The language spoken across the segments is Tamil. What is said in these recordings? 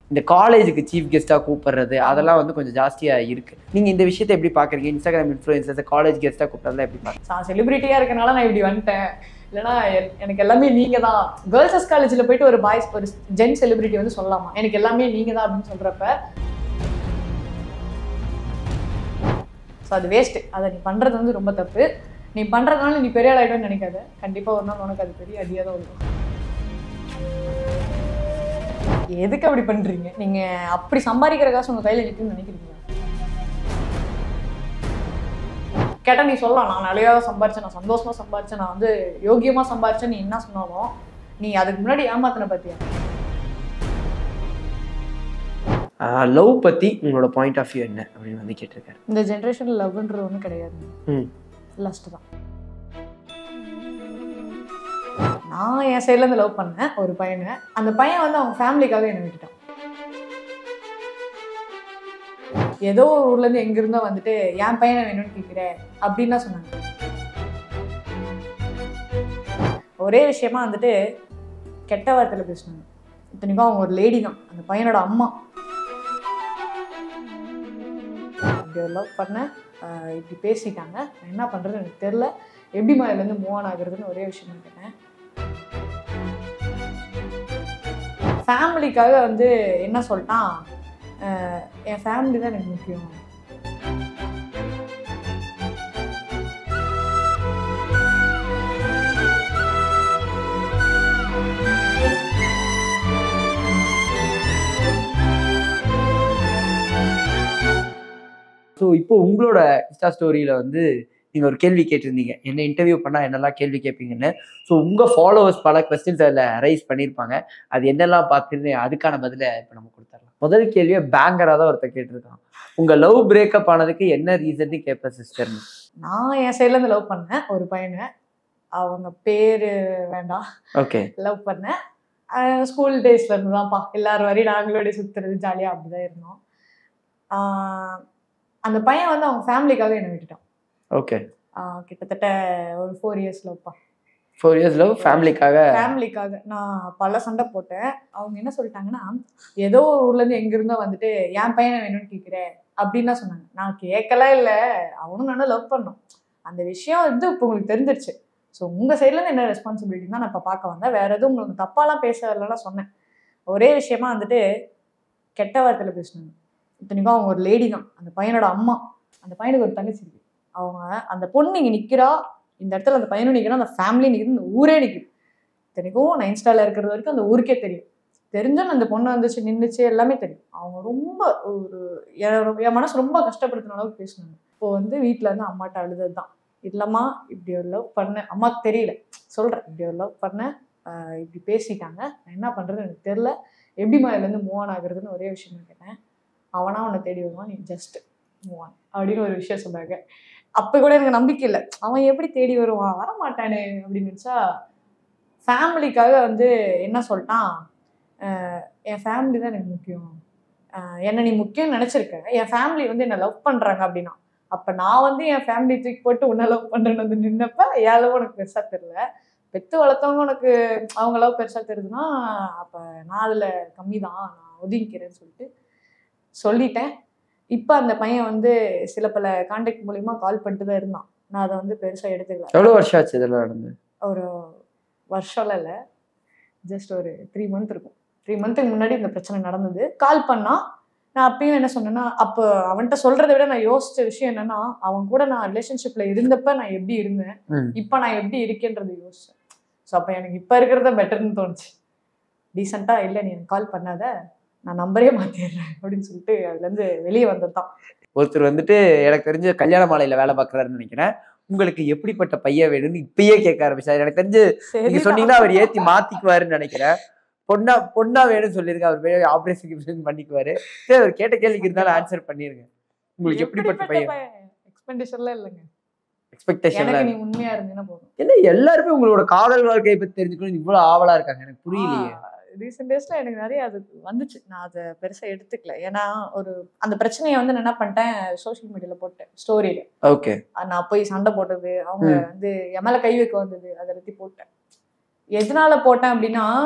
இந்த காலேஜுக்கு சீஃப் கெஸ்ட்டாக கூப்பிடுறது அதெல்லாம் வந்து கொஞ்சம் ஜாஸ்தியாக இருக்கு நீங்க இந்த விஷயத்தை எப்படி பாக்குறீங்க இன்ஸ்டாகிராம் இன்ஃப்ளூயன்சர்ஸ் காலேஜ் கெஸ்ட்டாக கூப்பிட்றதுலாம் எப்படி பாக்குறீங்க நான் செலிபிரிட்டியாக இருக்கனால நான் இப்படி வந்துட்டேன் இல்லைனா எ- எனக்கு எல்லாமே நீங்க தான் கேர்ள்ஸஸ் காலேஜில் போயிட்டு ஒரு பாய்ஸ் ஒரு ஜென் செலிபிரிட்டி வந்து சொல்லலாமா எனக்கு எல்லாமே நீங்க தான் அப்படின்னு சொல்றப்ப ஸோ அது வேஸ்ட்டு அதை நீ பண்றது வந்து ரொம்ப தப்பு நீ பண்றதுனால நீ பெரிய ஆள் ஆயிடும்னு நினைக்காத கண்டிப்பா ஒரு நாள் உனக்கு அது பெரிய அடியாக தான் இருக்கும் எதுக்கு அப்படி பண்றீங்க நீங்க அப்படி சம்பாதிக்கிற காசு உங்க கையில நிற்குன்னு நினைக்கிறீங்களா கேட்டா நீ சொல்லலாம் நான் நிறையா சம்பாரிச்சேன் நான் சந்தோஷமா சம்பாரிச்சேன் நான் வந்து யோகியமா சம்பாரிச்சேன் நீ என்ன சொன்னாலும் நீ அதுக்கு முன்னாடி ஏமாத்தின பத்தியா லவ் பத்தி உங்களோட பாயிண்ட் ஆஃப் வியூ என்ன அப்படின்னு வந்து கேட்டிருக்காரு இந்த ஜென்ரேஷன்ல லவ்ன்றது ஒன்றும் கிடையாது ம் லஸ்ட் தான் நான் என் சைட்ல இருந்து லவ் பண்ணேன் ஒரு பையனை அந்த பையன் வந்து அவங்க ஃபேமிலிக்காக என்னை விட்டுட்டான் ஏதோ ஒரு ஊர்ல இருந்து எங்க இருந்தோ வந்துட்டு என் பையனை வேணும்னு கேட்கிற அப்படின்னு தான் சொன்னாங்க ஒரே விஷயமா வந்துட்டு கெட்ட வார்த்தையில பேசினாங்க இத்தனைக்கும் அவங்க ஒரு லேடி தான் அந்த பையனோட அம்மா இப்படி ஒரு லவ் பண்ணேன் ஆஹ் இப்படி பேசிட்டாங்க நான் என்ன பண்ணுறது எனக்கு தெரில எப்படி இதுலேருந்து மூவ் ஆன் ஆகுறதுன்னு ஒரே விஷயம் கேட்டேன் ஃபேமிலிக்காக வந்து என்ன சொல்லிட்டான் ஆஹ் என் ஃபேமிலி தான் எனக்கு முக்கியம் ஸோ இப்போ உங்களோட இன்ஸ்டா ஸ்டோரியில வந்து நீங்க ஒரு கேள்வி கேட்டிருந்தீங்க என்ன இன்டர்வியூ பண்ணா என்னெல்லாம் கேள்வி கேட்பீங்கன்னு ஸோ உங்க ஃபாலோவர்ஸ் பல கொஸ்டின்ஸ் அதில் ரைஸ் பண்ணியிருப்பாங்க அது என்னெல்லாம் பார்த்துன்னு அதுக்கான பதிலை இப்போ நம்ம கொடுத்துடலாம் முதல் கேள்வியை பேங்கராக தான் ஒருத்தர் கேட்டிருக்கான் உங்க லவ் பிரேக்கப் ஆனதுக்கு என்ன ரீசன் கேட்பேன் சிஸ்டர்னு நான் என் சைட்லேருந்து லவ் பண்ணேன் ஒரு பையனை அவங்க பேர் வேண்டாம் ஓகே லவ் பண்ணேன் ஸ்கூல் டேஸ்ல இருந்து தான்ப்பா எல்லாரும் வரையும் நாங்களோட சுத்துறது ஜாலியாக அப்படிதான் இருந்தோம் ஆஹ் அந்த பையன் வந்து அவங்க ஃபேமிலிக்காக என்னை விட்டுட்டான் ஓகே ஆஹ் கிட்டத்தட்ட ஒரு ஃபோர் இயர்ஸ் லவ்ப்பா ஃபோர் இயர்ஸ் லவ் ஃபேமிலிக்காக ஃபேமிலிக்காக நான் பல சண்டை போட்டேன் அவங்க என்ன சொல்லிட்டாங்கன்னா ஏதோ ஒரு ஊர்ல இருந்து எங்க இருந்தோ வந்துட்டு என் பையனை வேணும்னு கேட்குற அப்படின்னு தான் சொன்னாங்க நான் கேட்கல இல்லை அவனும் நானும் லவ் பண்ணோம் அந்த விஷயம் வந்து இப்போ உங்களுக்கு தெரிஞ்சிருச்சு ஸோ உங்க சைட்ல இருந்து என்ன ரெஸ்பான்சிபிலிட்டி தான் நான் இப்போ பார்க்க வந்தேன் வேற எதுவும் உங்களுக்கு தப்பாலாம் பேச இல்லைன்னா சொன்னேன் ஒரே விஷயமா வந்துட்டு கெட்ட வார்த்தையில பேசினாங்க இத்தனைக்கும் அவங்க ஒரு லேடி தான் அந்த பையனோட அம்மா அந்த பையனுக்கு ஒரு தங்கச்சி இருக்கு அவங்க அந்த பொண்ணு இங்க நிக்கிறா இந்த இடத்துல அந்த பையனும் நிற்கிறான் அந்த ஃபேமிலி நிற்குது இந்த ஊரே நிற்குது இத்தனைக்கும் நான் இன்ஸ்டால இருக்கிறது வரைக்கும் அந்த ஊருக்கே தெரியும் தெரிஞ்சும் அந்த பொண்ணு வந்துச்சு நின்றுச்சு எல்லாமே தெரியும் அவங்க ரொம்ப ஒரு என் என் மனசு ரொம்ப கஷ்டப்படுத்தின அளவுக்கு பேசினாங்க இப்போ வந்து வீட்டில் இருந்து அம்மாட்ட அழுதது தான் இல்லைம்மா இப்படி ஒரு லவ் பண்ணேன் அம்மாவுக்கு தெரியல சொல்கிறேன் இப்படி ஒரு லவ் பண்ணேன் ஆஹ் இப்படி பேசிட்டாங்க நான் என்ன பண்ணுறது எனக்கு தெரில எப்படிம்மா இதுலேருந்து மூவ் ஆன் ஆகுறதுன்னு ஒரே விஷயம் நான் கேட்டேன் அவனா உன்னை தேடி வருவான் நீ ஜஸ்ட் மூவ் ஆன் அப்படின்னு ஒரு விஷயம் சொன்னாங்க அப்போ கூட எனக்கு நம்பிக்கை இல்லை அவன் எப்படி தேடி வருவான் வர மாட்டானே அப்படின்னு நினச்சா ஃபேமிலிக்காக வந்து என்ன சொல்லிட்டான் அஹ் என் ஃபேமிலி தான் எனக்கு முக்கியம் அஹ் என்னை நீ முக்கியம் நினச்சிருக்க என் ஃபேமிலி வந்து என்னை லவ் பண்ணுறாங்க அப்படின்னா அப்போ நான் வந்து என் ஃபேமிலி தூக்கி போட்டு உன்னை லவ் பண்ணுறேன்னு வந்து நின்னப்ப என் லவ் உனக்கு பெருசாக தெரில பெத்து வளர்த்தவங்க உனக்கு அவங்க லவ் பெருசாக தெரியுதுன்னா அப்போ நான் அதில் கம்மி தான் நான் ஒதுங்கிக்கிறேன்னு சொல்லிட்டு சொல்லிட்டேன் இப்போ அந்த பையன் வந்து சில பல கான்டாக்ட் மூலியமா கால் பண்ணிட்டு தான் இருந்தான் நான் அதை வந்து பெருசாக எடுத்துக்கல எவ்வளோ வருஷம் ஆச்சு இதெல்லாம் நடந்து ஒரு வருஷம்ல இல்லை ஜஸ்ட் ஒரு த்ரீ மந்த் இருக்கும் த்ரீ மந்த்துக்கு முன்னாடி இந்த பிரச்சனை நடந்தது கால் பண்ணா நான் அப்பயும் என்ன சொன்னேன்னா அப்போ அவன்கிட்ட சொல்றதை விட நான் யோசிச்ச விஷயம் என்னன்னா அவன் கூட நான் ரிலேஷன்ஷிப்ல இருந்தப்ப நான் எப்படி இருந்தேன் ம். இப்போ நான் எப்படி இருக்கேன்றது யோசிச்சேன் ஸோ அப்போ எனக்கு இப்போ இருக்கிறத பெட்டர்னு தோணுச்சு டீசெண்டாக இல்லை நீ எனக்கு கால் பண்ணாத நான் நம்பரே மாற்றிடுறேன் அப்படின்னு சொல்லிட்டு அதுலேருந்து வெளியே வந்தது தான் ஒருத்தர் வந்துட்டு எனக்கு தெரிஞ்ச கல்யாண மாலையில வேலை பார்க்குறாருன்னு நினைக்கிறேன் உங்களுக்கு எப்படிப்பட்ட பையன் வேணும்னு இப்பயே கேட்க ஆரம்பிச்சாரு எனக்கு தெரிஞ்சு நீங்க சொன்னீங்கன்னா அவர் ஏத்தி மாத்திக்குவாருன்னு நினைக்கிறேன் பொண்ணா பொண்ணா வேணும்னு சொல்லிருங்க அவர் ஆபரேஷன் பண்ணிக்குவாரு சரி அவர் கேட்ட கேள்விக்கு இருந்தாலும் ஆன்சர் பண்ணிருங்க உங்களுக்கு எப்படிப்பட்ட பையன் எக்ஸ்பெண்டிஷன்ல இல்லைங்க எக்ஸ்பெக்டேஷன்ல எனக்கு நீ உண்மையா இருந்தீங்கன்னா போதும் என்ன எல்லாருமே உங்களோட காதல் வாழ்க்கையை பத்தி தெரிஞ்சுக்கணும் இவ்வளவு ஆவலா இருக்காங்க எனக்கு புரியலையே ரீசெண்ட் டேஸ்ல எனக்கு நிறைய அது வந்துச்சு நான் அதை பெருசா எடுத்துக்கல ஏன்னா ஒரு அந்த பிரச்சனையை வந்து நான் என்ன பண்ணிட்டேன் சோஷியல் மீடியால போட்டேன் ஸ்டோரியில ஓகே நான் போய் சண்டை போட்டது அவங்க ம். வந்து என் மேல கை வைக்க வந்தது அதை பத்தி போட்டேன் எதனால போட்டேன் அப்படின்னா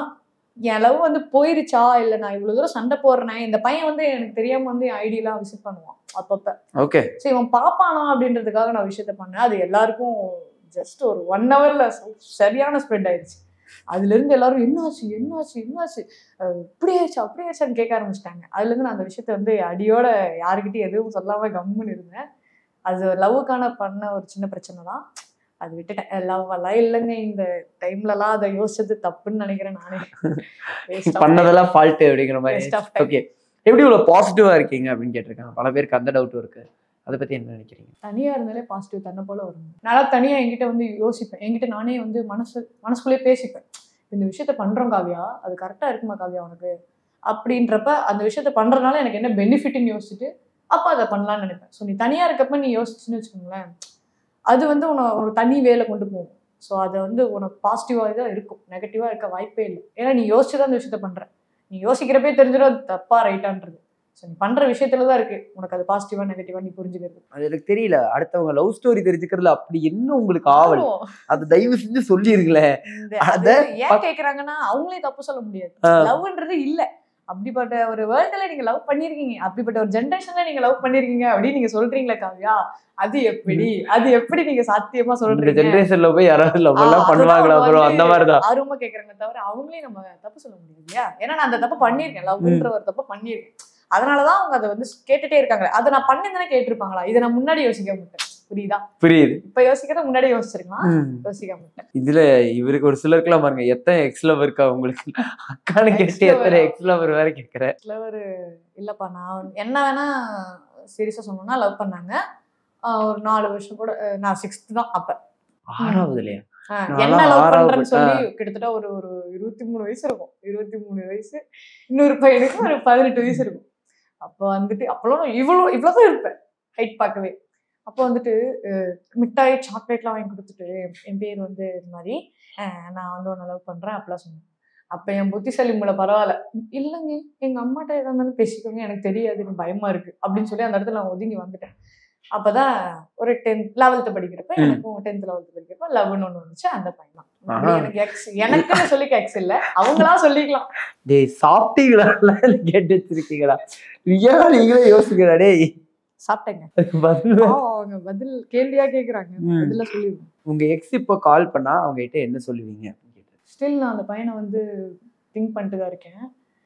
என் லவ் வந்து போயிருச்சா இல்ல நான் இவ்வளவு தூரம் சண்டை போடுறேன் இந்த பையன் வந்து எனக்கு தெரியாம வந்து ஐடியெல்லாம் விசிட் பண்ணுவான் அப்பப்ப ஓகே சரி இவன் பாப்பானா அப்படின்றதுக்காக நான் விஷயத்த பண்ணேன் அது எல்லாருக்கும் ஜஸ்ட் ஒரு ஒன் ஹவர்ல சரியான ஸ்ப்ரெட் ஆயிடுச்சு அதுல இருந்து எல்லாரும் என்னாச்சு என்னாச்சு என்னாச்சு அஹ் இப்படி ஆயிடுச்சு அப்படி ஆயிடுச்சான்னு கேட்க ஆரம்பிச்சிட்டாங்க அதுல இருந்து நான் அந்த விஷயத்த வந்து அடியோட யாருக்கிட்டையும் எதுவும் சொல்லாம கம்முன்னு இருந்தேன் அது லவ்வுக்கான பண்ண ஒரு சின்ன பிரச்சனை தான் அது விட்டுட்டேன் லவ் எல்லாம் இல்லைங்க இந்த டைம்லலாம் அதை யோசிச்சது தப்புன்னு நினைக்கிறேன் நானே Waste of பண்ணதெல்லாம் ஃபால்ட் அப்படிங்கிற time. Waste of மாதிரி time. ஓகே எப்படி இவ்வளவு பாசிட்டிவா இருக்கீங்க அப்படின்னு கேட்டிருக்காங்க பல பேருக்கு அந்த டவுட்டும் இருக்கு அதை பத்தி என்ன நினைக்கிறீங்க தனியா இருந்தாலே பாசிட்டிவ் தன்னை போல வரும் நல்லா தனியா என்கிட்ட வந்து யோசிப்பேன் என்கிட்ட நானே வந்து மனசு மனசுக்குள்ளேயே பேசிப்பேன் இந்த விஷயத்த பண்றோம் காவியா அது கரெக்டா இருக்குமா காவியா உனக்கு அப்படின்றப்ப அந்த விஷயத்த பண்றதுனால எனக்கு என்ன பெனிஃபிட்னு யோசிச்சுட்டு அப்ப அதை பண்ணலாம்னு நினைப்பேன் ஸோ நீ தனியா இருக்கப்ப நீ யோசிச்சுன்னு வச்சுக்கோங்களேன் அது வந்து உன ஒரு தனி வேலை கொண்டு போகும் ஸோ அது வந்து உனக்கு பாசிட்டிவாக தான் இருக்கும் நெகட்டிவாக இருக்க வாய்ப்பே இல்லை ஏன்னா நீ யோசிச்சு தான் அந்த விஷயத்த பண்ற நீ யோசிக்கிறப்பே தெரிஞ்சிடும் அது தப்பா ரைட்டான்றது ஸோ நீ பண்ற விஷயத்துல தான் இருக்கு உனக்கு அது பாசிட்டிவா நெகட்டிவா நீ புரிஞ்சுக்கிறது அது எனக்கு தெரியல அடுத்தவங்க லவ் ஸ்டோரி தெரிஞ்சுக்கிறதுல அப்படி என்ன உங்களுக்கு ஆவல் ஆர்வம். அது தயவு செஞ்சு சொல்லிருங்களேன் இந்த அத அது ஏன் கேக்குறாங்கன்னா அவங்களே தப்பு சொல்ல முடியாது ஆ. லவ்ன்றது இல்ல அப்படிப்பட்ட ஒரு வேர்ல்டுல நீங்க லவ் பண்ணிருக்கீங்க அப்படிப்பட்ட ஒரு ஜென்ரேஷன்ல நீங்க லவ் பண்ணிருக்கீங்க அப்படின்னு நீங்க சொல்றீங்களே காவியா அது எப்படி அது எப்படி நீங்க சாத்தியமா இந்த சொல்றீங்க ஜெனரேஷன்ல போய் யாராவது லவ் எல்லாம் ஆ, பண்ணுவாங்களா அதுதான் அப்புறம் வந்து அந்த மாதிரிதான் ஆர்வமா கேக்குறாங்க தவிர அவங்களே நம்ம தப்பு சொல்ல முடியாது இல்லையா ஏன்னா நான் அந்த தப்பு பண்ணிருக்கேன் லவ்ன்ற ஒரு தப்பு பண்ணிருக்கேன் அதனாலதான் அவங்க அதை வந்து கேட்டுட்டே இருக்காங்க அதை நான் பண்ணிருந்தேனே கேட்டிருப்பாங்களா இதை நான் முன்னாடி யோசிக்க மாட்டேன் புரியுதா புரியுது இப்ப யோசிக்கிறத முன்னாடி யோசிச்சிருக்கலாம் ம். யோசிக்க மாட்டேன் இதுல இவருக்கு ஒரு சிலருக்குலாம் பாருங்க எத்தனை எக்ஸ் லவ் இருக்கா உங்களுக்கு அக்கானு கேட்டு Ex-lover எத்தனை ஆ? எக்ஸ் லவர் வேற கேக்குறேன் ஒரு இல்லப்பா நான் வந்து- என்ன வேணா சீரியஸா சொல்லணும்னா லவ் பண்ணாங்க ஆஹ் ஒரு நாலு வருஷம் கூட அஹ் நான் சிக்ஸ்த் தான் அப்ப ஆறாவதுலயா ஆஹ் நான்லாம் என்ன லவ் ஆறாவது பண்றேன்னு சொல்லி கிட்டத்தட்ட ஒரு ஒரு இருபத்தி மூணு வயசு இருக்கும் இருபத்தி மூணு வயசு இன்னொரு பையனுக்கு ஒரு பதினெட்டு வயசு இருக்கும் அப்போ வந்துட்டு அப்பெல்லாம் நான் இவ்வளோ இவ்வளோதான் இருப்பேன் ஹைட் பார்க்கவே அப்போ வந்துட்டு அஹ் மிட்டாய் சாக்லேட்லாம் வாங்கி கொடுத்துட்டு என் பேர் வந்து இது மாதிரி அஹ் நான் வந்து உன்னை லவ் பண்றேன் அப்படிலாம் சொன்னேன் அப்ப என் புத்திசாலி மூளை பரவாயில்ல இல்லைங்க எங்க அம்மாட்ட எதா இருந்தாலும் பேசிக்கோங்க எனக்கு தெரியாது எனக்கு பயமா இருக்கு அப்படின்னு சொல்லி அந்த இடத்துல நான் ஒதுங்கி வந்துட்டேன் அப்பதான் ஒரு டென்த் லெவல்த் படிக்கிறப்ப ம். எனக்கும் டென்த் லெவல்த் படிக்கிறப்ப லவ்னு ஒண்ணு வந்துச்சு அந்த பையன் தான் ஆஹா. எனக்கு எக்ஸ் எனக்குன்னு சொல்லிக்க எக்ஸ் இல்ல அவங்களா சொல்லிக்கலாம் டேய் சாப்பிட்டீங்களா கேட்டு வச்சிருக்கீங்களா ஏன் நீங்களே யோசிக்கிறா டேய் சாப்பிட்டேங்க அதுக்கு பதில் பாவம், அவங்க பதில் கேள்வியா கேக்குறாங்க ம். பதில சொல்லிடுவேன் உங்க எக்ஸ் இப்போ கால் பண்ணா அவங்க கிட்ட என்ன சொல்லுவீங்க அப்படின்னு கேட்டேன். ஸ்டில் நான் அந்த பையனை வந்து திங்க் பண்ணிட்டு தான் இருக்கேன்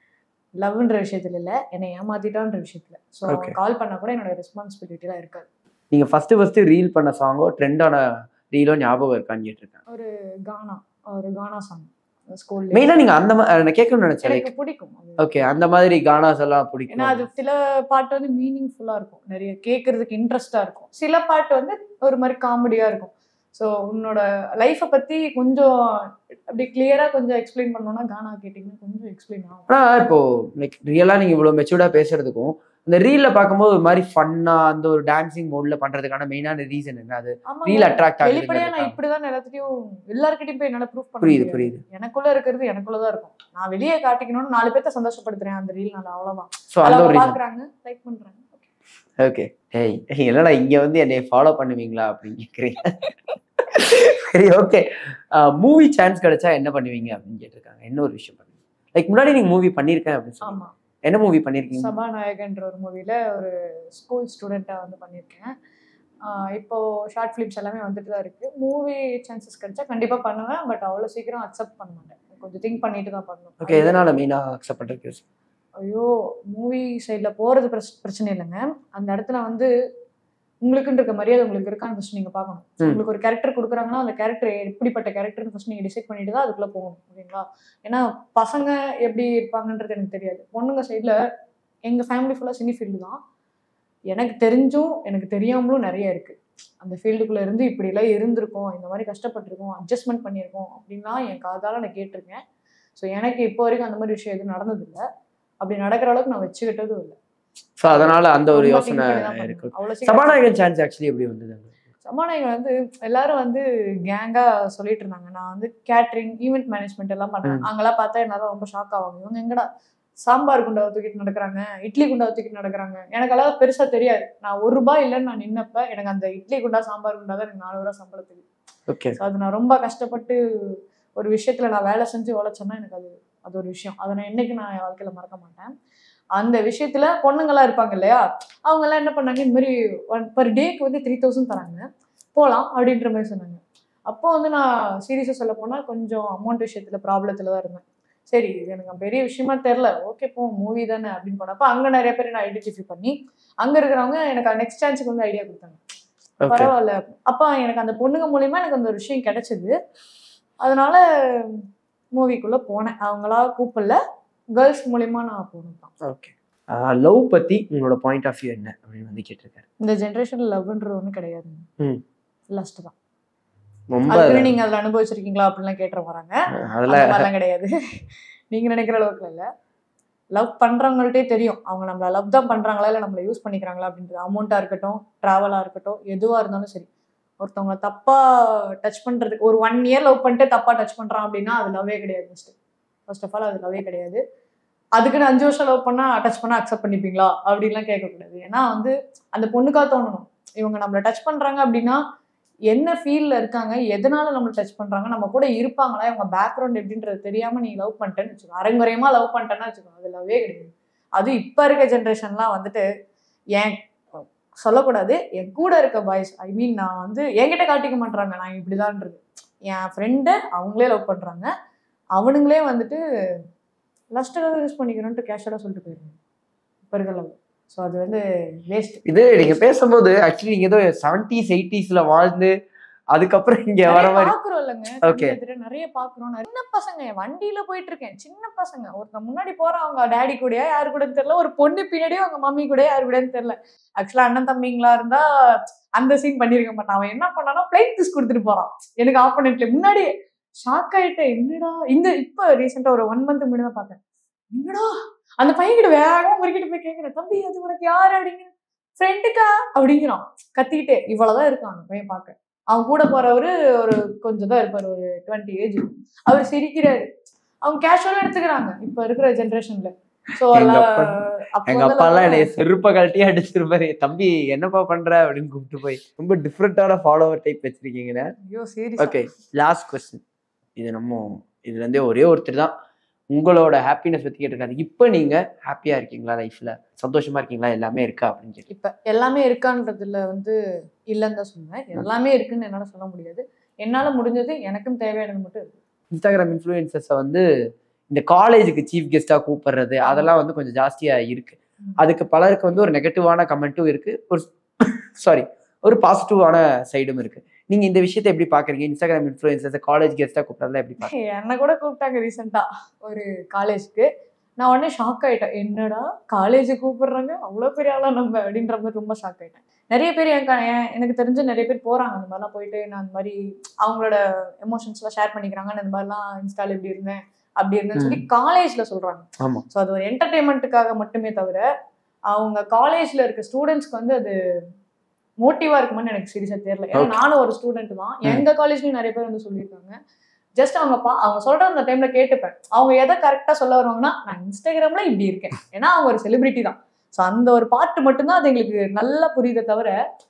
லவ்ன்ற விஷயத்துல இல்ல என்னை ஏமாத்திட்டான்ற விஷயத்துல ஸோ Okay. கால் பண்ணா கூட என்னோட ரெஸ்பான்சிபிலிட்டிலாம் இருக்காது நீங்க ஃபர்ஸ்ட் ஃபர்ஸ்ட் ரீல் பண்ண சாங்கோ ட்ரெண்டான ரீலோ ஞாபகம் இருக்கான்னு கேட்டிருக்கேன் ஒரு கானா ஒரு கானா சாங் ஸ்கூல்ல மெயினா நீங்க அந்த மா- நான் கேட்கணும்னு நினைச்சேன் எனக்கு பிடிக்கும் அது. ஓகே அந்த மாதிரி கானாஸ் எல்லாம் ஏன்னா பிடிக்கும் அது சில பாட்டு வந்து மீனிங்ஃபுல்லா இருக்கும் நிறைய கேட்கறதுக்கு இன்ட்ரெஸ்டா இருக்கும் சில பாட்டு வந்து ஒரு மாதிரி காமெடியா இருக்கும் ஸோ உன்னோட லைஃப்பை பத்தி கொஞ்சம் அப்படி கிளியரா கொஞ்சம் எக்ஸ்பிளைன் பண்ணோம்னா கானா கேட்டிங்கன்னா கொஞ்சம் எக்ஸ்பிளைன் ஆகும் ஆனா இப்போ லைக் ரியலா நீங்க இவ்வளவு மெச்சூர்டா பேசுறதுக்கும் அந்த ரீல்ல பார்க்கும்போது ஒரு மாதிரி ஃபன்னா அந்த ஒரு டான்சிங் மோட்ல பண்றதுக்கான மெயினான ரீசன் என்ன அது ஆமா ரீல் அட்ராக்ட் வெளிப்படையா நான் ஆகுது இப்படிதான் எல்லாத்துலயும் எல்லார்கிட்டயும் போய் என்னால ப்ரூஃப் பண்ண புரியுது முடியாது. புரியுது எனக்குள்ள இருக்கிறது எனக்குள்ளதான் இருக்கும் நான் வெளியே காட்டிக்கணும்னு நாலு பேர்த்த சந்தோஷப்படுத்துறேன் அந்த ரீல் நான் அவ்வளவுதான் ஸோ அந்த அவங்க ஒரு ரீசன் பாக்குறாங்க லைக் பண்றாங்க ஓகே ஏய் என்னடா இங்க வந்து என்னை ஃபாலோ பண்ணுவீங்களா அப்படின்னு கேக்குறீங்க சரி ஓகே மூவி சான்ஸ் கிடைச்சா என்ன பண்ணுவீங்க அப்படின்னு கேட்டிருக்காங்க என்ன ஒரு விஷயம் பண்ணுவீங்க லைக் முன்னாடி நீங்க மூவி பண்ணிருக்கேன் அப்படின்னு சொல்லி ஆமா என்ன மூவி பண்ணிருக்கீங்க சபாநாயகன்ற ஒரு மூவில ஒரு ஸ்கூல் ஸ்டூடெண்டா வந்து பண்ணியிருக்கேன் ஆஹ் இப்போ ஷார்ட் ஃபிலிம்ஸ் எல்லாமே வந்துட்டு தான் இருக்கு மூவி சான்சஸ் கிடைச்சா கண்டிப்பா பண்ணுவேன் பட் அவ்வளோ சீக்கிரம் அக்செப்ட் பண்ண மாட்டேன் கொஞ்சம் திங்க் பண்ணிட்டு தான் பண்ணுவேன் ஓகே எதனால மெயினா அக்செப்ட் பண்றதுக்கு ஐயோ மூவி சைடில் போகிறது பிரச் பிரச்சனை இல்லைங்க அந்த இடத்துல வந்து உங்களுக்குன்னு இருக்க மரியாதை உங்களுக்கு இருக்கான்னு ஃபஸ்ட் நீங்கள் பார்க்கணும் ம். உங்களுக்கு ஒரு கேரக்டர் கொடுக்குறாங்கன்னா அந்த கேரக்டர் எப்படிப்பட்ட கேரக்டர்னு ஃபஸ்ட் நீங்கள் டிசைட் பண்ணிட்டு தான் அதுக்குள்ளே போகணும் ஓகேங்களா ஏன்னா பசங்க எப்படி இருப்பாங்கன்றது எனக்கு தெரியாது பொண்ணுங்க சைடில் எங்கள் ஃபேமிலி ஃபுல்லாக சினி ஃபீல்டு தான் எனக்கு தெரிஞ்சும் எனக்கு தெரியாமலும் நிறைய இருக்குது அந்த ஃபீல்டுக்குள்ளே இருந்து இப்படிலாம் இருந்திருக்கோம் இந்த மாதிரி கஷ்டப்பட்டிருக்கோம் அட்ஜஸ்ட்மெண்ட் பண்ணியிருக்கோம் அப்படின்லாம் என் காதால் நான் கேட்டிருக்கேன் ஸோ எனக்கு இப்போ வரைக்கும் அந்த மாதிரி விஷயம் எதுவும் நடந்ததில்லை அப்படி நடக்கிற அளவுக்கு நான் வச்சுக்கிட்டதும் இல்லை ஸோ அதனால அந்த ஒரு ரொம்ப யோசனை think பண்ணி தான் இருக்கு பண்ணுவேன். அவ்வளவு சீக்கிரம் சபாநாயகன் சான்ஸ் ஆக்சுவலி எப்படி வந்தது சபாநாயகன் வந்து எல்லாரும் வந்து கேங்கா சொல்லிட்டு இருந்தாங்க நான் வந்து கேட்டரிங் ஈவெண்ட் மேனேஜ்மெண்ட் எல்லாம் பண்றேன் ம். அங்கெல்லாம் பார்த்தா என்னால ரொம்ப ஷாக் ஆவாங்க இவங்க எங்கடா சாம்பார் குண்டாவை தூக்கிட்டு நடக்கிறாங்க இட்லி குண்டாவை தூக்கிட்டு நடக்கிறாங்க எனக்கு எல்லாம் பெருசா தெரியாது நான் ஒரு ரூபாய் இல்லைன்னு நான் நின்னப்ப எனக்கு அந்த இட்லி குண்டா சாம்பார் குண்டா தான் எனக்கு நாலு ரூபா சம்பளத்துக்கு ஓகே ஸோ அது நான் ரொம்ப கஷ்டப்பட்டு ஒரு விஷயத்துல நான் வேலை செஞ்சு உழைச்சேன்னா எனக்கு அது அது ஒரு விஷயம் அதை நான் என்னைக்கு நான் என் வாழ்க்கையில மறக்க மாட்டேன் அந்த விஷயத்துல பொண்ணுங்களாம் இருப்பாங்க இல்லையா அவங்க எல்லாம் என்ன பண்ணாங்க இந்த மாதிரி ஒன் பர் டேக்கு வந்து த்ரீ தௌசண்ட் தராங்க போகலாம் அப்படின்ற மாதிரி சொன்னாங்க அப்போ வந்து நான் சீரியஸாக சொல்ல போனால் கொஞ்சம் அமௌண்ட் விஷயத்துல ப்ராப்ளத்தில் தான் இருந்தேன் சரி இது எனக்கு பெரிய விஷயமா தெரில ஓகே போ மூவி தானே அப்படின்னு போனப்போ அங்கே நிறைய பேர் நான் ஐடென்டிஃபை பண்ணி அங்கே இருக்கிறவங்க எனக்கு நெக்ஸ்ட் சான்ஸுக்கு வந்து ஐடியா கொடுத்தாங்க ஓகே பரவாயில்ல அப்போ எனக்கு அந்த பொண்ணுங்க மூலியமா எனக்கு அந்த ஒரு விஷயம் கிடைச்சது அதனால மூவிக்குள்ள போனேன் அவங்களா கூப்பிடல கேர்ள்ஸ் மூலியமா நான் போனேன் தான் ஓகே லவ் பத்தி உங்களோட பாயிண்ட் ஆஃப் வியூ என்ன அப்படின்னு வந்து கேட்டிருக்காரு இந்த ஜென்ரேஷன்ல லவ்ன்றது ஒன்றும் கிடையாது ம். லஸ்ட் தான் ரொம்ப அதுக்குன்னு நீங்க அதுல அனுபவிச்சிருக்கீங்களா அப்படிலாம் கேட்டுற வராங்க அதுல அந்த மாதிரிலாம் கிடையாது நீங்க நினைக்கிற அளவுக்கு இல்ல லவ் பண்றவங்கள்ட்டே தெரியும் அவங்க நம்மள லவ் தான் பண்றாங்களா இல்ல நம்மள யூஸ் பண்ணிக்கிறாங்களா அப்படின்றது அமௌண்ட்டா இருக்கட்டும் டிராவலா இருக்கட்டும் எதுவா இருந்தாலும் சரி ஒருத்தவங்க தப்பா டச் பண்றதுக்கு ஒரு ஒன் இயர் லவ் பண்ணிட்டு தப்பா டச் பண்றான் அப்படின்னா அது லவ்வே கிடையாது ஃபர்ஸ்ட் ஃபர்ஸ்ட் ஆஃப் ஆல் அது லவ்வே கிடையாது அதுக்குன்னு அஞ்சு வருஷம் லவ் பண்ணா டச் பண்ணா அக்செப்ட் பண்ணிப்பீங்களா அப்படின்லாம் கேட்கக்கூடாது ஏன்னா வந்து அந்த பொண்ணுக்கா தோணணும் இவங்க நம்மள டச் பண்றாங்க அப்படின்னா என்ன ஃபீல்ல இருக்காங்க எதனால நம்மள டச் பண்றாங்க நம்ம கூட இருப்பாங்களா இவங்க பேக்ரவுண்ட் எப்படின்றது தெரியாம நீ லவ் பண்ணிட்டேன்னு வச்சுக்கோ அரங்குறையமா லவ் பண்ணிட்டேன்னா வச்சுக்கோ அது லவ்வே கிடையாது அது இப்ப இருக்க ஜென்ரேஷன்லாம் வந்துட்டு ஏன் சொல்லக்கூடாது என் கூட இருக்க பாய்ஸ் ஐ மீன் நான் வந்து என்கிட்ட காட்டிக்க மாட்றாங்க நான் இப்படிதான்றது என் ஃப்ரெண்டு அவங்களே லவ் பண்றாங்க அவனுங்களே வந்துட்டு லஸ்ட்டாக யூஸ் பண்ணிக்கணும்ட்டு கேஷுவலாக சொல்லிட்டு போயிருக்காங்க இப்போ இருக்க லவ் ஸோ அது வந்து வேஸ்ட் இது நீங்க பேசும்போது ஆக்சுவலி நீங்க ஏதோ செவன்டிஸ் எயிட்டிஸ்ல வாழ்ந்து அதுக்கப்புறம் இங்க வர மாதிரி பாக்குறோம் இல்லைங்க Okay. கண்ணுக்கு எதிரே நிறைய பாக்குறோம் நிறைய சின்ன பசங்க என் வண்டியில போயிட்டு இருக்கேன் சின்ன பசங்க ஒருத்தன் முன்னாடி போறான் அவங்க டேடி கூடயா யாரு கூடன்னு தெரியல ஒரு பொண்ணு பின்னாடியும் அவங்க மம்மி கூட யாரு கூடன்னு தெரியல ஆக்சுவலா அண்ணன் தம்பிங்களா இருந்தா அந்த சீன் பண்ணிருக்க மாட்டான் அவன் என்ன பண்ணானா பிளைட் கிஸ் கொடுத்துட்டு போறான் எனக்கு ஆப்போனட்ல முன்னாடி ஷாக் ஆயிட்டேன் என்னடா இந்த இப்ப ரீசெண்டா ஒரு ஒன் மந்த் முன்னாடி தான் பார்த்தேன் என்னடா அந்த பையன் கிட்ட வேகமா முறுக்கிட்டு போய் கேட்கிறேன் தம்பி அது உனக்கு யாரு அப்படிங்கிற ஃப்ரெண்டுக்கா அப்படிங்கிறான் கத்திக்கிட்டே இவ்வளவுதான் இருக்கான் அந்த பையன் பார்க்க அவன் கூட போறவரு ஒரு கொஞ்சம் தான் இருப்பாரு ஒரு டுவெண்ட்டி ஏஜ் அவர் சிரிக்கிறாரு அவங்க கேஷுவலா எடுத்துக்கிறாங்க இப்ப இருக்கிற ஜென்ரேஷன்ல சோ எங்க அப்பா- எங்க அப்பா எல்லாம் என்னை செருப்ப கழட்டி அடிச்சிருப்பாரு தம்பி என்னப்பா பண்ற அப்படின்னு கூப்பிட்டு போய் ரொம்ப டிஃப்ரெண்டான ஃபாலோவர் டைப் வச்சிருக்கீங்கன்னு ஐயோ சீரியஸ் ஓகே லாஸ்ட் கொஸ்டின் இது நம்ம இதுல இருந்தே ஒரே ஒருத்தர் தான் உங்களோட ஹாப்பினஸ் பத்தி கேட்டிருக்காரு இப்போ நீங்க ஹாப்பியா இருக்கீங்களா லைஃப்ல சந்தோஷமா இருக்கீங்களா எல்லாமே இருக்கா அப்படின்னு கேட்டு இப்ப எல்லாமே இருக்கான்றதுல வந்து இல்லைன்னு தான் சொன்னேன் எல்லாமே இருக்குன்னு என்னால சொல்ல முடியாது என்னால முடிஞ்சது எனக்கும் தேவையானது மட்டும் இருக்கு இன்ஸ்டாகிராம் இன்ஃப்ளூயன்சர்ஸை வந்து இந்த காலேஜுக்கு சீஃப் கெஸ்டா கூப்பிடுறது அதெல்லாம் வந்து கொஞ்சம் ஜாஸ்தியா இருக்கு ம். அதுக்கு பலருக்கு வந்து ஒரு நெகட்டிவான கமெண்ட்டும் இருக்கு ஒரு சாரி ஒரு பாசிட்டிவான சைடும் இருக்கு நீங்க இந்த விஷயத்தை எப்படி பாக்குறீங்க இன்ஸ்டாகிராம் இன்ஃப்ளூயன்சர்ஸ் காலேஜ் கெஸ்டா கூப்பிடுறதுல எப்படி பாக்குறீங்க என்னை கூட கூப்பிட்டாங்க ரீசெண்டா ஒரு காலேஜ்க்கு நான் உடனே ஷாக் ஆயிட்டேன் என்னடா காலேஜ் கூப்பிடுறாங்க அவ்வளோ பெரிய ஆளா நம்ம அப்படின்ற மாதிரி ரொம்ப ஷாக் ஆயிட்டேன் நிறைய பேர் என் க- என் எனக்கு தெரிஞ்ச நிறைய பேர் போறாங்க அந்த மாதிரிலாம் போயிட்டு நான் அந்த மாதிரி அவங்களோட எமோஷன்ஸ்லாம் ஷேர் பண்ணிக்கிறாங்க நான் இந்த மாதிரிலாம் இன்ஸ்டால இப்படி இருந்தேன் அப்படி இருந்தேன்னு சொல்லி காலேஜ்ல சொல்றாங்க ஆமா ஸோ அது ஒரு என்டர்டைன்மெண்ட்டுக்காக மட்டுமே தவிர அவங்க காலேஜ்ல இருக்க ஸ்டூடெண்ட்ஸ்க்கு வந்து அது மோட்டிவா இருக்குமான்னு எனக்கு சீரியஸா தெரியல ஏன்னா Okay. நானும் ஒரு ஸ்டூடெண்ட் தான் எங்க காலேஜ்லயும் நிறைய பேர் வந்து சொல்லியிருக்காங்க ஜஸ்ட் அவங்க பா அவங்க சொல்ற அந்த டைம்ல கேட்டுப்பேன் அவங்க எதை கரெக்டா சொல்ல வருவாங்கன்னா நான் இன்ஸ்டாகிராம்ல இப்படி இருக்கேன் ஏன்னா அவங்க ஒரு செலிபிரிட்டி தான் ஸோ அந்த ஒரு பார்ட் மட்டும்தான் அது எங்களுக்கு நல்லா புரியுதே தவிர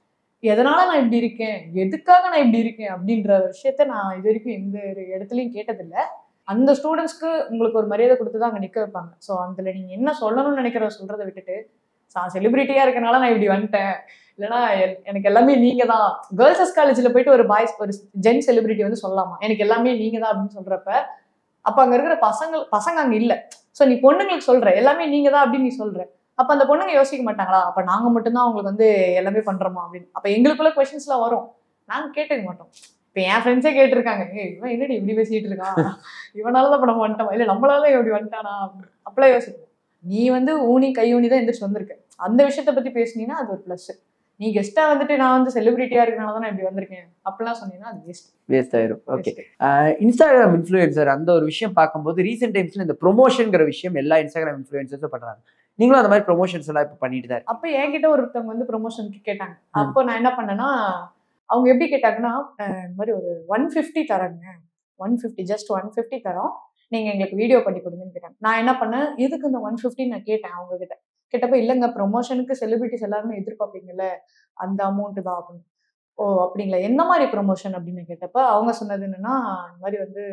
எதனால நான் இப்படி இருக்கேன் எதுக்காக நான் இப்படி இருக்கேன் அப்படின்ற விஷயத்த நான் இது வரைக்கும் எந்த ஒரு இடத்துலயும் கேட்டதில்ல அந்த ஸ்டூடெண்ட்ஸ்க்கு உங்களுக்கு ஒரு மரியாதை கொடுத்து தான் அங்கே நிற்க வைப்பாங்க ஸோ அதில் நீங்கள் என்ன சொல்லணும்னு நினைக்கிறத சொல்கிறத விட்டுட்டு நான் செலிபிரிட்டியாக இருக்கனால நான் இப்படி வந்துட்டேன் இல்லைனா எல்- எனக்கு எல்லாமே நீங்கள் தான் கேர்ள்ஸஸ் காலேஜில் போயிட்டு ஒரு பாய்ஸ் ஒரு ஜென் செலிபிரிட்டி வந்து சொல்லலாமா எனக்கு எல்லாமே நீங்கள் தான் அப்படின்னு சொல்கிறப்ப அப்போ அங்கே இருக்கிற பசங்க பசங்க அங்கே இல்லை ஸோ நீ பொண்ணுங்களுக்கு சொல்கிற எல்லாமே நீங்கள் தான் அப்படின்னு நீ சொல்கிற அப்போ அந்த பொண்ணுங்க யோசிக்க மாட்டாங்களா அப்போ நாங்கள் மட்டும்தான் அவங்களுக்கு வந்து எல்லாமே பண்ணுறோமா அப்படின்னு அப்போ எங்களுக்குள்ள கொஷின்ஸ்லாம் வரும் நாங்கள் கேட்டுக்க மாட்டோம் இப்போ என் ஃப்ரெண்ட்ஸே கேட்டிருக்காங்க ஏய் இவன் என்னடி இப்படி பேசிட்டு இருக்கான் இவனால தான் நம்ம வந்துட்டோம் இல்லை நம்மளால தான் இப்படி வந்துட்டானா அப்பெல்லாம் யோசிப்போம் நீ வந்து ஊனி கை ஊனி தான் எந்திரிச்சு வந்திருக்க அந்த விஷயத்த பத்தி பேசுனீங்கன்னா அது ஒரு ப்ளஸ் நீ கெஸ்டா வந்துட்டு நான் வந்து செலிபிரிட்டியா இருக்கனால தான் நான் இப்படி வந்திருக்கேன் அப்படிலாம் சொன்னீங்கன்னா அது வேஸ்ட் வேஸ்ட் ஆயிரும் ஓகே இன்ஸ்டாகிராம் இன்ஃப்ளூயன்சர் அந்த ஒரு விஷயம் பார்க்கும்போது ரீசெண்ட் டைம்ஸ்ல இந்த ப்ரொமோஷன்ங்கிற விஷயம் எல்லா இன்ஸ்டாகிராம் இன்ஃப்ளூயன்சர்ஸும் பண்றாங்க நீங்களும் அந்த மாதிரி ப்ரொமோஷன்ஸ் எல்லாம் இப்போ பண்ணிட்டு தான் அப்ப என்கிட்ட ஒருத்தவங்க வந்து ப்ரொமோஷனுக்கு கேட்டாங்க அப்போ நான் என்ன பண்ணேன்னா அவங்க எப்படி கேட்டாங்கன்னா அஹ் இந்த மாதிரி ஒரு ஒன் ஃபிஃப்டி தரேங்க one fifty just one fifty தரோம் நீங்க எங்களுக்கு வீடியோ பண்ணி கொடுங்கன்னு கேட்டாங்க நான் என்ன பண்ணேன் எதுக்கு இந்த ஒன் ஃபிஃப்டி நான் கேட்டேன் அவங்க கிட்ட கேட்டப்ப இல்லைங்க ப்ரொமோஷனுக்கு செலிபிரிட்டிஸ் எல்லாருமே எதிர்பார்ப்பீங்கல்ல அந்த அமௌண்ட் தான் அப்படின்னு ஓ அப்படிங்களா என்ன மாதிரி ப்ரொமோஷன் அப்படின்னு கேட்டப்ப அவங்க சொன்னது என்னன்னா இந்த மாதிரி வந்து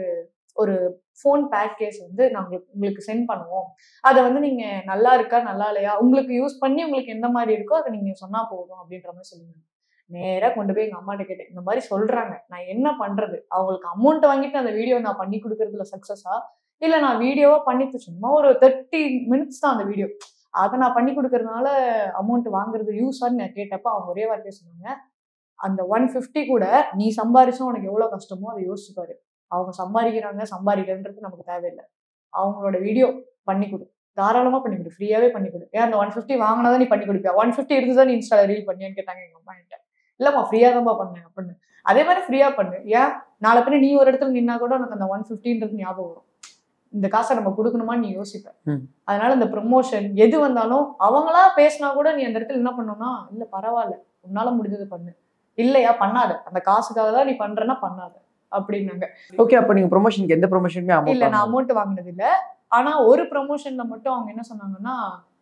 ஒரு ஃபோன் பேக்கேஜ் வந்து நாங்கள் உங்களுக்கு சென்ட் பண்ணுவோம் அதை வந்து நீங்க நல்லா இருக்கா நல்லா இல்லையா உங்களுக்கு யூஸ் பண்ணி உங்களுக்கு எந்த மாதிரி இருக்கோ அதை நீங்க சொன்னா போதும் அப்படின்ற மாதிரி சொல்லுங்க நேரா கொண்டு போய் எங்க அம்மாட்ட கேட்டேன் இந்த மாதிரி சொல்றாங்க நான் என்ன பண்றது அவங்களுக்கு அமௌண்ட் வாங்கிட்டு அந்த வீடியோ நான் பண்ணி கொடுக்கறதுல சக்சஸா இல்ல நான் வீடியோவா பண்ணிட்டு சும்மா ஒரு தேர்ட்டி மினிட்ஸ் தான் அந்த வீடியோ அதை நான் பண்ணி கொடுக்கறதுனால அமௌண்ட் வாங்குறது யூஸான்னு நான் கேட்டப்ப அவங்க ஒரே வார்த்தையை சொன்னாங்க அந்த ஒன் ஃபிஃப்டி கூட நீ சம்பாரிச்சும் உனக்கு எவ்வளவு கஷ்டமோ அதை யோசிச்சு பாரு அவங்க சம்பாதிக்கிறாங்க சம்பாதிக்கிறன்றது நமக்கு தேவையில்லை அவங்களோட வீடியோ பண்ணி கொடு தாராளமா பண்ணி கொடு ஃப்ரீயாவே பண்ணி கொடு ஏன் அந்த ஒன் ஃபிஃப்டி வாங்கினதான் நீ பண்ணி கொடுப்பியா ஒன் ஃபிஃப்டி இருந்துதான் நீ இன்ஸ்டால ரீல் பண்ணியான்னு கேட்டாங்க எங்க அம்மா என்கிட்ட இல்லம்மா ஃப்ரீயா தான்ப்பா பண்ணேன் அப்படின்னு அதே மாதிரி ஃப்ரீயா பண்ணு ஏன் நாளை பின்ன நீ ஒரு இடத்துல நின்னா கூட உனக்கு அந்த ஒன் ஃபிஃப்டின்றது ஞாபகம் வரும் இந்த காசை நம்ம கொடுக்கணுமான்னு நீ யோசிப்ப ம். அதனால இந்த ப்ரொமோஷன் எது வந்தாலும் அவங்களா பேசினா கூட நீ அந்த இடத்துல என்ன பண்ணணும்னா இல்ல பரவாயில்ல உன்னால முடிஞ்சது பண்ணு இல்லையா பண்ணாத அந்த காசுக்காக தான் நீ பண்றேன்னா பண்ணாத அப்படின்னாங்க ஓகே அப்போ நீங்க ப்ரொமோஷனுக்கு எந்த ப்ரொமோஷனுமே இல்ல நான் அமௌண்ட் அமௌண்ட் வாங்கினது இல்ல ஆனா ஒரு ப்ரொமோஷன்ல மட்டும் அவங்க என்ன சொன்னாங்கன்னா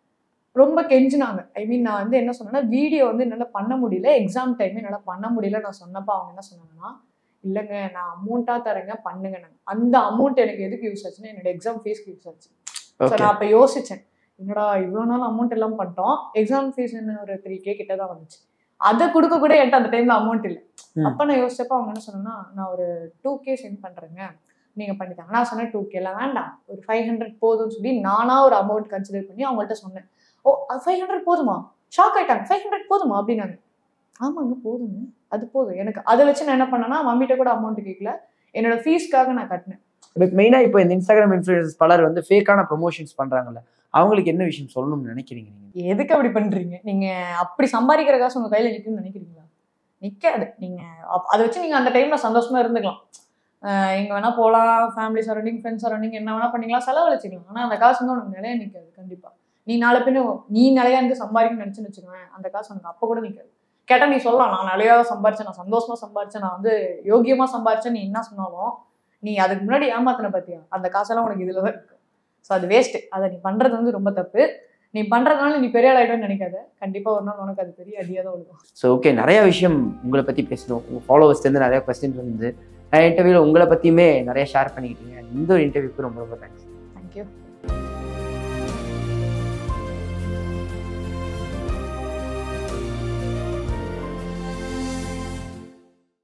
ரொம்ப கெஞ்சினாங்க ஐ மீன் நான் வந்து என்ன சொன்னேன்னா வீடியோ வந்து என்னால பண்ண முடியல எக்ஸாம் டைம் என்னால பண்ண முடியல நான் சொன்னப்ப அவங்க என்ன சொன்னாங்கன்னா இல்லைங்க நான் அமௌண்ட்டா தரேங்க பண்ணுங்க அந்த அமௌண்ட் எனக்கு எதுக்கு யூஸ் ஆச்சுன்னா என்னோட எக்ஸாம் ஃபீஸ்க்கு யூஸ் ஆச்சு ஸோ ஓகே நான் அப்ப யோசிச்சேன் என்னடா இவ்வளோ நாள் அமௌண்ட் எல்லாம் பண்ணிட்டோம் எக்ஸாம் ஃபீஸ் ஒரு த்ரீ கே கிட்ட தான் வந்துச்சு அதை கொடுக்க கூட என்கிட்ட அந்த டைம்ல அமௌண்ட் இல்லை ம். அப்ப நான் யோசிச்சப்ப அவங்க என்ன சொன்னா நான் ஒரு டூ கே சென்ட் பண்றேங்க நீங்க பண்ணித்தாங்க நான் சொன்னேன் டூ கேல வேண்டாம் ஒரு ஃபைவ் ஹண்ட்ரட் போதும்னு சொல்லி நானா ஒரு அமௌண்ட் கன்சிடர் பண்ணி அவங்கள்ட்ட சொன்னேன் ஓ ஃபைவ் ஹண்ட்ரட் போதுமா ஷாக் ஆயிட்டாங்க ஃபைவ் ஹண்ட்ரட் போதுமா அப்படின்னாங்க ஆமாங்க போதுங்க அது போதும் எனக்கு அதை வச்சு நான் என்ன பண்ணேன்னா மம்மிட்ட கூட அமௌண்ட் கேட்கல என்னோட ஃபீஸ்க்காக நான் கட்டினேன் பட் மெயினா இப்போ இந்த இன்ஸ்டாகிராம் இன்ஃபுளுசர்ஸ் பலர் வந்து ஃபேக்கான ப்ரொமோஷன்ஸ் பண்றாங்கல்ல அவங்களுக்கு என்ன விஷயம் சொல்லணும்னு நினைக்கிறீங்க நீங்க எதுக்கு அப்படி பண்றீங்க நீங்க அப்படி சம்பாதிக்கிற காசு உங்க கையில நிக்கும்னு நினைக்கிறீங்களா நிக்காது நீங்க அப்- அதை வச்சு நீங்க அந்த டைம்ல சந்தோஷமா இருந்துக்கலாம் ஆஹ் எங்க வேணா போகலாம் ஃபேமிலி சரௌண்டிங் ஃப்ரெண்ட்ஸ் சரௌண்டிங் என்ன வேணா பண்ணிக்கலாம் செலவழிச்சிக்கலாம் ஆனா அந்த காசு வந்து உனக்கு நிலையா நிக்காது கண்டிப்பா நீ நாளை பின்ன நீ நிலையா இருந்து சம்பாதிக்கணும்னு நினைச்சுன்னு வச்சுக்கோவேன் அந்த காசு உனக்கு அப்ப கூட நிக்காது கேட்டா நீ சொல்லலாம் நான் நிலையா சம்பாரிச்சேன் நான் சந்தோஷமா சம்பாரிச்சேன் நான் வந்து யோகியமா சம்பாரிச்சேன் நீ என்ன சொன்னாலும் நீ அதுக்கு முன்னாடி ஏமாத்தின பாத்தியா அந்த காசெல்லாம் உனக்கு இதுல தான் இருக்கு ஸோ அது வேஸ்ட் அதை நீ பண்றது வந்து ரொம்ப தப்பு நீ பண்றதுனால நீ பெரிய ஆள் ஆயிடுவேன்னு நினைக்காத கண்டிப்பா ஒரு நாள் உனக்கு அது பெரிய அடியா தான் விழுகும் ஸோ ஓகே நிறைய விஷயம் உங்களை பத்தி பேசணும் உங்க ஃபாலோவர்ஸ் இருந்து நிறைய கொஸ்டின்ஸ் வந்து நான் இன்டர்வியூல உங்களை பத்தியுமே நிறைய ஷேர் பண்ணிக்கிட்டீங்க இந்த ஒரு இன்டர்வியூக்கு ரொம்ப ரொம்ப தேங்க்ஸ் தேங்க்யூ